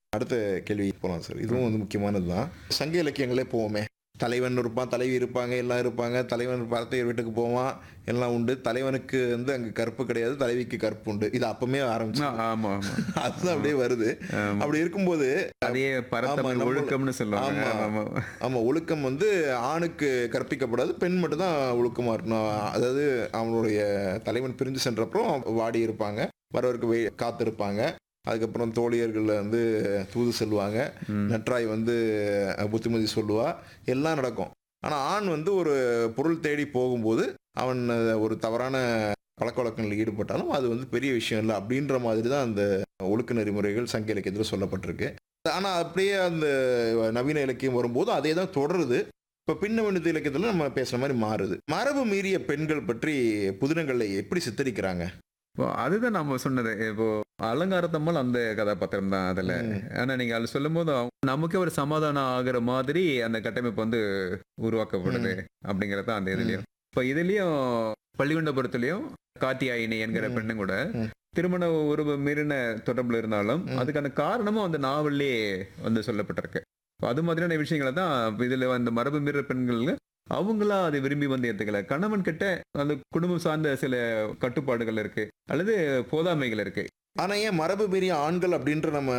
அடுத்த கேள்வி போகலாம் சார் இதுவும் வந்து முக்கியமானது தான் சங்க இலக்கியங்களே போவோமே தலைவன் இருப்பான் தலைவி இருப்பாங்க எல்லாம் இருப்பாங்க தலைவன் பார்த்தையர் வீட்டுக்கு போவான் எல்லாம் உண்டு தலைவனுக்கு வந்து அங்கே கற்பு கிடையாது தலைவிக்கு கற்பு உண்டு இது அப்பமே ஆரம்பிச்சு ஆ, ஆமா ஆமா அதுதான் அப்படியே வருது ஆமா. அப்படி இருக்கும்போது அதே பரத்தமிழ் நம்ம- ஒழுக்கம்னு சொல்லுவாங்க ஆமா. ஆமா, ஆமா. ஆமாம் ஒழுக்கம் வந்து ஆணுக்கு கற்பிக்கப்படாது பெண் மட்டும் தான் ஒழுக்கமாக இருக்கணும் அதாவது அவனுடைய தலைவன் பிரிஞ்சு சென்றப்புறம் வாடி இருப்பாங்க வரவருக்கு வெய் காத்திருப்பாங்க அதுக்கப்புறம் தோழியர்கள் வந்து தூது செல்வாங்க ம். நற்றாய் வந்து அஹ், புத்திமதி சொல்லுவா எல்லாம் நடக்கும் ஆனால் ஆண் வந்து ஒரு பொருள் தேடி போகும்போது அவன் அஹ், ஒரு தவறான பழக்க வழக்கங்களில் ஈடுபட்டாலும் அது வந்து பெரிய விஷயம் இல்லை அப்படின்ற மாதிரி தான் அந்த ஒழுக்க நெறிமுறைகள் சங்க இலக்கியத்தில் சொல்லப்பட்டிருக்கு ஆனால் அப்படியே அந்த நவீன இலக்கியம் வரும்போது அதே தான் தொடருது இப்போ பின்னவனித இலக்கியத்தில் நம்ம பேசுகிற மாதிரி மாறுது மரபு மீறிய பெண்கள் பற்றி புதினங்களில் எப்படி சித்தரிக்கிறாங்க இப்போ அதுதான் நம்ம சொன்னது இப்போ அலங்காரத்தம்மல் அந்த கதாபாத்திரம் தான் அதுல ம். ஆனா நீங்க அது சொல்லும் போது நமக்கே ஒரு சமாதானம் ஆகுற மாதிரி அந்த கட்டமைப்பு வந்து உருவாக்கப்படுது அப்படிங்கறது தான் அந்த இதுலயும் இப்போ இதுலயும் பள்ளிகொண்டபுரத்துலயும் காத்தியாயினி என்கிற ம். பெண்ணும் கூட ம். திருமண உறவு மீறின தொடர்புல இருந்தாலும் ம். அதுக்கான காரணமும் அந்த நாவல்லே வந்து சொல்லப்பட்டிருக்கு இப்போ அது மாதிரியான விஷயங்களை தான் இப்ப இதுல அந்த மரபு மீற பெண்கள் அவங்களா அதை விரும்பி வந்து ஏத்துக்கல கணவன் கிட்ட அந்த குடும்பம் சார்ந்த சில கட்டுப்பாடுகள் இருக்கு அல்லது போதாமைகள் இருக்கு ஆனா ஏன் மரபு மீறிய ஆண்கள் அப்படின்ற நம்ம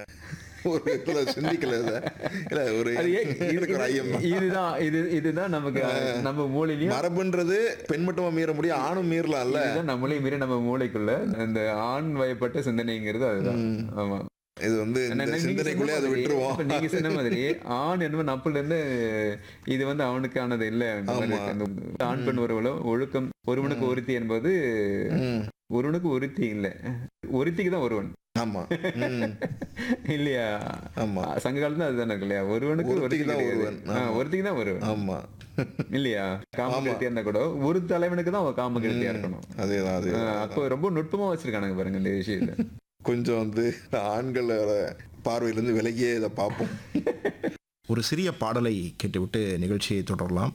ஒரு இதுல சிந்திக்கல இத. இல்ல ஒரு அது ஏன் எனக்கு ஒரு ஐயம் தான். இதுதான் இது இதுதான் நமக்கு நம்ம மூளையிலயும் மரபுன்றது பெண் மட்டுமா மீற முடியும் ஆணும் மீறலாம்ல இதுதான் நம்மளே மீறி நம்ம மூளைக்குள்ள இந்த ஆண் வயப்பட்ட சிந்தனைங்கிறது அதுதான் ம். ஆமா இது வந்து இந்த ஆனா நீங்க சிந்தனைக்குள்ளே சொன்ன அதை மாதிரி, விட்டுருவோம் இப்ப நீங்க சொன்ன மாதிரி ஆண் என்பவன் அப்பல இருந்து இது வந்து அவனுக்கானது இல்ல இந்த மாதிரி ஆமா. இருக்கு. இந்த ஆண் பெண் உறவுல ஒழுக்கம் ஒருவனுக்கு ஒருத்தி என்பது ம். ஒருவனுக்கு ஒருத்தி இல்ல ஒருத்திக்கு தான் ஒருவன் ஆமா ம். இல்லையா ஆமா சங்க காலத்துல அதுதானே இருக்கு இல்லையா ஒருவனுக்கு ஒருத்தி ஒருத்திக்கு தான் கிடையாது. ஒருவன். ஆ, ஆமா. ஒருத்திக்கு தான் ஒருவன் ஆமா இல்லையா காம ஆமா. கெழுத்தியா இருந்தா கூட ஒரு தலைவனுக்கு தான் அவன் காம கெழுத்தியா ம். இருக்கணும் அதேதான் ஆ, அதேதான் அப்போ ரொம்ப நுட்பமா வச்சிருக்கானுங்க பாருங்க இந்த விஷயத்தை கொஞ்சம் வந்து ஆண்களோட பார்வையிலிருந்து விலகியே இதை பார்ப்போம் ஒரு சிறிய பாடலை கேட்டுவிட்டு நிகழ்ச்சியை தொடரலாம்